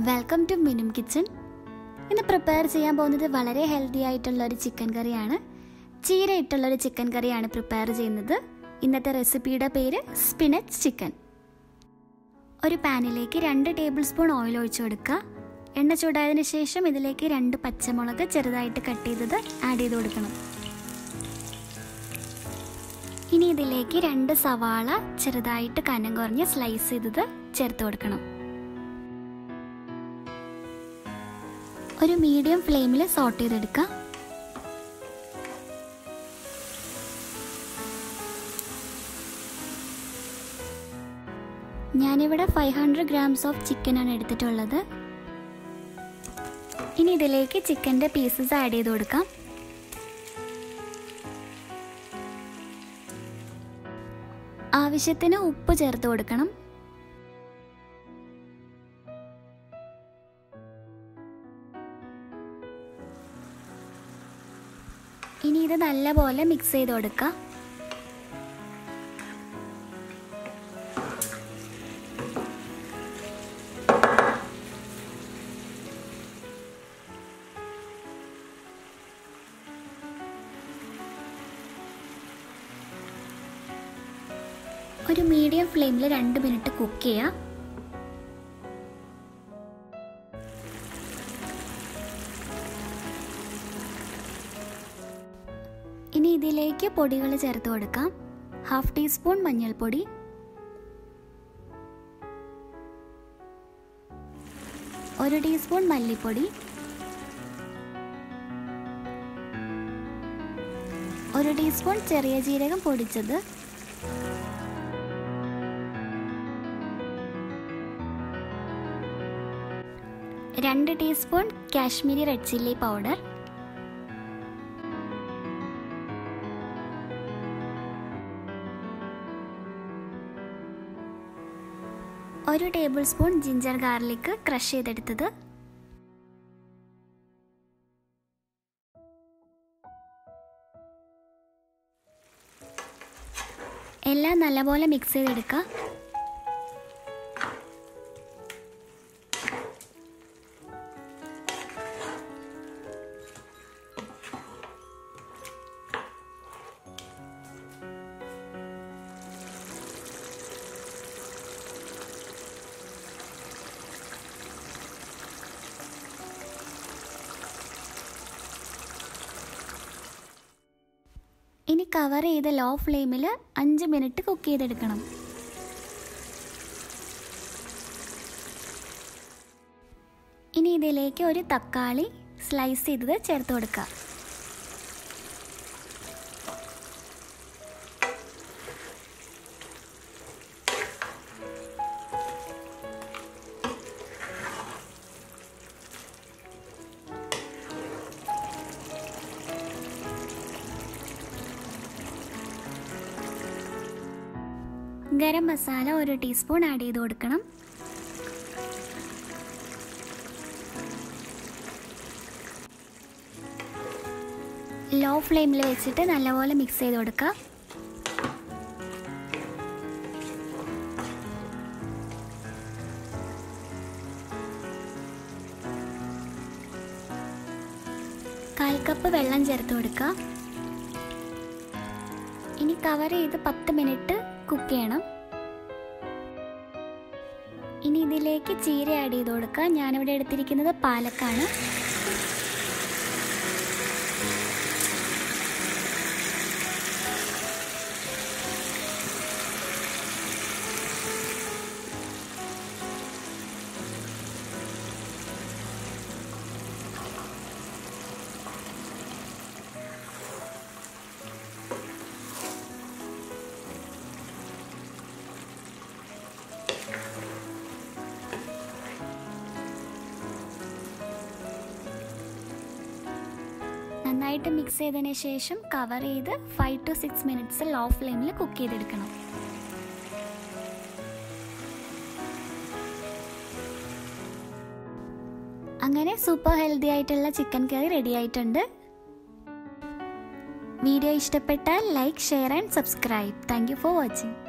welcome to മിനും kitchen ഇന്ന് prepare ചെയ്യാൻ പോകുന്നത് വളരെ ഹെൽത്തി ആയിട്ടുള്ള ഒരു ചിക്കൻ കറിയാണ് ചീര ഇട്ടുള്ള ഒരു ചിക്കൻ കറിയാണ് പ്രിപ്പയർ ചെയ്യുന്നത് ഇന്നത്തെ റെസിപ്പിയുടെ പേര് സ്പിനച്ച് ചിക്കൻ ഒരു പാനിലേക്ക് രണ്ട് ടേബിൾ സ്പൂൺ ഓയിൽ ഒഴിച്ചു കൊടുക്കുക എണ്ണ ചൂടായതിനു ശേഷം ഇതിലേക്ക് രണ്ട് പച്ചമുളക് ചെറുതായിട്ട് കട്ട് ചെയ്തത് ആഡ് ചെയ്ത് കൊടുക്കണം ഇനി ഇതിലേക്ക് രണ്ട് സവാള ചെറുതായിട്ട് കനം കുറഞ്ഞ് സ്ലൈസ് ചെയ്തത് ചേർത്ത് കൊടുക്കണം ഒരു മീഡിയം ഫ്ലെയിമിൽ സോട്ട് ചെയ്തെടുക്കാം ഞാനിവിടെ ഫൈവ് ഹൺഡ്രഡ് ഗ്രാംസ് ഓഫ് ചിക്കനാണ് എടുത്തിട്ടുള്ളത് ഇനി ഇതിലേക്ക് ചിക്കൻ്റെ പീസസ് ആഡ് ചെയ്ത് കൊടുക്കാം ആവശ്യത്തിന് ഉപ്പ് ചേർത്ത് കൊടുക്കണം ഇനി ഇത് നല്ലപോലെ മിക്സ് ചെയ്ത് കൊടുക്കാം ഒരു മീഡിയം ഫ്ലെയിമിൽ രണ്ട് മിനിറ്റ് കുക്ക് ചെയ്യാം ഇനി ഇതിലേക്ക് പൊടികൾ ചേർത്ത് കൊടുക്കാം ഹാഫ് ടീസ്പൂൺ മഞ്ഞൾപ്പൊടി ഒരു ടീസ്പൂൺ മല്ലിപ്പൊടി ഒരു ടീസ്പൂൺ ചെറിയ ജീരകം പൊടിച്ചത് രണ്ട് teaspoon Kashmiri red chilli powder ഒരു tablespoon ginger garlic crush ചെയ്തെടുത്തത് എല്ലാം നല്ലപോലെ മിക്സ് ചെയ്തെടുക്കുക ഇനി കവർ ചെയ്ത ലോ ഫ്ലെയിമിൽ അഞ്ച് മിനിറ്റ് കുക്ക് ചെയ്തെടുക്കണം ഇനി ഇതിലേക്ക് ഒരു തക്കാളി സ്ലൈസ് ചെയ്തത് ചേർത്ത് കൊടുക്കുക ഗരം മസാല ഒരു ടീസ്പൂൺ ആഡ് ചെയ്ത് കൊടുക്കണം ലോ ഫ്ലെയിമിൽ വെച്ചിട്ട് നല്ലപോലെ മിക്സ് ചെയ്ത് കൊടുക്കുക കാൽ കപ്പ് വെള്ളം ചേർത്ത് കൊടുക്കുക ഇനി കവർ ചെയ്ത് പത്ത് മിനിറ്റ് കുക്ക് ചെയ്യണം ഇനി ഇതിലേക്ക് ചീര ആഡ് ചെയ്ത് കൊടുക്കുക ഞാനിവിടെ എടുത്തിരിക്കുന്നത് പാലക്കാണ് നന്നായിട്ട് മിക്സ് ചെയ്തതിന് ശേഷം കവർ ചെയ്ത് five to six minutes low ഫ്ലെയിമിൽ കുക്ക് ചെയ്തെടുക്കണം അങ്ങനെ സൂപ്പർ ഹെൽത്തി ആയിട്ടുള്ള ചിക്കൻ കറി റെഡി ആയിട്ടുണ്ട് വീഡിയോ ഇഷ്ടപ്പെട്ടാൽ like share and subscribe thank you for watching